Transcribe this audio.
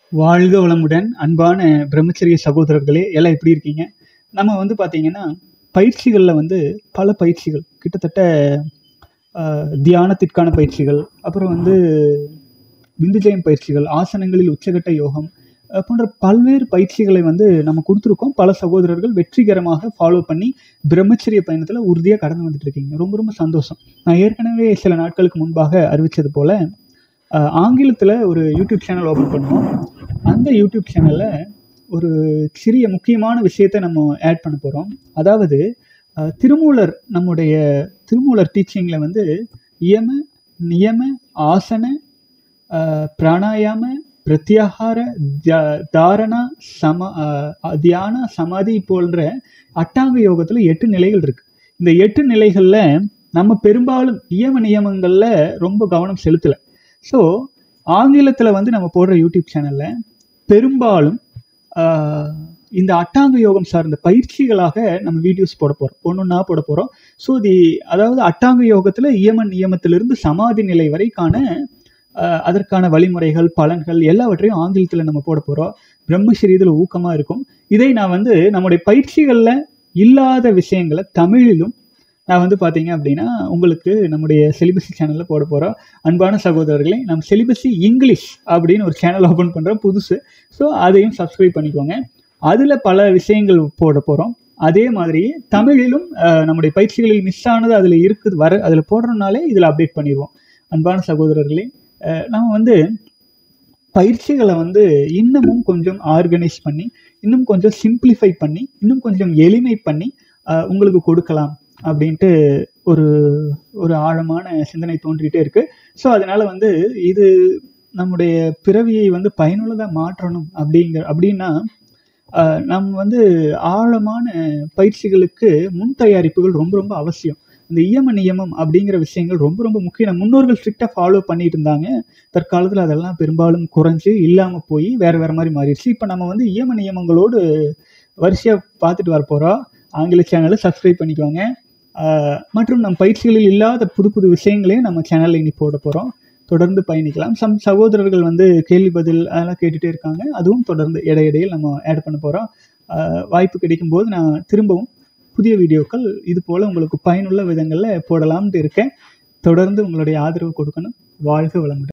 வாழ்க வளமுடன் அன்பான பிரம்மச்சரிய சகோதரர்களே எல்லாம் எப்படி இருக்கீங்க நம்ம வந்து பார்த்தீங்கன்னா பயிற்சிகளில் வந்து பல பயிற்சிகள் கிட்டத்தட்ட ஆஹ், தியானத்திற்கான பயிற்சிகள் அப்புறம் வந்து விந்துஜயம் பயிற்சிகள் ஆசனங்களில் உச்சகட்ட யோகம் அஹ், போன்ற பல்வேறு பயிற்சிகளை வந்து நம்ம கொடுத்துருக்கோம் பல சகோதரர்கள் வெற்றிகரமாக ஃபாலோ பண்ணி பிரம்மச்சரிய பயணத்தில் உறுதியாக கடந்து வந்துட்டு இருக்கீங்க ரொம்ப ரொம்ப சந்தோஷம் நான் ஏற்கனவே சில நாட்களுக்கு முன்பாக அறிவித்தது போல் ஆங்கிலத்தில் ஒரு யூடியூப் சேனல் ஓப்பன் பண்ணுவோம் அந்த யூடியூப் சேனலில் ஒரு சிறிய முக்கியமான விஷயத்தை நம்ம ஆட் பண்ண போகிறோம் அதாவது அஹ், திருமூலர் நம்முடைய திருமூலர் டீச்சிங்கில் வந்து இயம நியம ஆசன அஹ், பிராணாயாம பிரத்யாகார தியா- தாரணா சம அஹ், தியான சமாதி போன்ற அட்டாங்க யோகத்தில் எட்டு நிலைகள் இருக்கு இந்த எட்டு நிலைகளில் நம்ம பெரும்பாலும் இயம நியமங்களில் ரொம்ப கவனம் செலுத்தலை ஸோ ஆங்கிலத்தில் வந்து நம்ம போடுற யூடியூப் சேனலில் பெரும்பாலும் ஆஹ், இந்த அட்டாங்க யோகம் சார்ந்த பயிற்சிகளாக நம்ம வீடியோஸ் போட போகிறோம் ஒன்று போட போகிறோம் ஸோ தி அதாவது அட்டாங்க யோகத்தில் இயம நியமத்திலிருந்து சமாதி நிலை வரைக்கான ஆஹ், அதற்கான வழிமுறைகள் பலன்கள் எல்லாவற்றையும் ஆங்கிலத்தில் நம்ம போட போகிறோம் பிரம்மஸ்ரீ இதில் ஊக்கமாக இருக்கும் இதை நான் வந்து நம்முடைய பயிற்சிகளில் இல்லாத விஷயங்களை தமிழிலும் நான் வந்து பார்த்தீங்க அப்படின்னா உங்களுக்கு நம்முடைய செலிபஸி சேனலில் போட போகிறோம் அன்பான சகோதரர்களே நம்ம செலிபஸி இங்கிலீஷ் அப்படின்னு ஒரு சேனல் ஓப்பன் பண்ணுறோம் புதுசு ஸோ அதையும் சப்ஸ்கிரைப் பண்ணிக்கோங்க அதில் பல விஷயங்கள் போட போகிறோம் அதே மாதிரி தமிழிலும் அஹ், நம்முடைய பயிற்சிகளில் மிஸ் ஆனது அதில் இருக்குது வர அதில் போடுறதுனாலே இதில் அப்டேட் பண்ணிடுவோம் அன்பான சகோதரர்களே அஹ், நம்ம வந்து பயிற்சிகளை வந்து இன்னமும் கொஞ்சம் ஆர்கனைஸ் பண்ணி இன்னும் கொஞ்சம் சிம்பிளிஃபை பண்ணி இன்னும் கொஞ்சம் எளிமை பண்ணி அஹ், உங்களுக்கு கொடுக்கலாம் அப்படின்ட்டு ஒரு ஒரு ஆழமான சிந்தனை தோன்றிட்டே இருக்கு ஸோ அதனால வந்து இது நம்முடைய பிறவியை வந்து பயனுள்ளதாக மாற்றணும் அப்படிங்கிற அப்படின்னா ஆஹ், நம்ம வந்து ஆழமான பயிற்சிகளுக்கு முன் தயாரிப்புகள் ரொம்ப ரொம்ப அவசியம் இந்த இயம நியமம் அப்படிங்கிற விஷயங்கள் ரொம்ப ரொம்ப முக்கியம் நம்ம முன்னோர்கள் ஸ்ட்ரிக்டாக ஃபாலோ பண்ணிட்டு இருந்தாங்க தற்காலத்தில் அதெல்லாம் பெரும்பாலும் குறைஞ்சு இல்லாமல் போய் வேறு வேறு மாதிரி மாறிடுச்சு இப்போ நம்ம வந்து இயம நியமங்களோடு வரிசையாக பார்த்துட்டு வர போகிறோம் ஆங்கில சேனலை சப்ஸ்கிரைப் பண்ணிக்கோங்க ஆஹ் மற்றும் நம் பயிற்சிகளில் இல்லாத புது புது விஷயங்களையும் நம்ம சேனலில் இனி போட போகிறோம் தொடர்ந்து பயணிக்கலாம் சம் சகோதரர்கள் வந்து கேள்வி பதில் அதெல்லாம் கேட்டுகிட்டே இருக்காங்க அதுவும் தொடர்ந்து இடையிடையில் நம்ம ஆட் பண்ண போகிறோம் வாய்ப்பு கிடைக்கும் போது நான் திரும்பவும் புதிய வீடியோக்கள் இது போல் உங்களுக்கு பயனுள்ள விதங்களில் போடலாம்னு இருக்கேன் தொடர்ந்து உங்களுடைய ஆதரவு கொடுக்கணும் வாழ்க வளமுடன்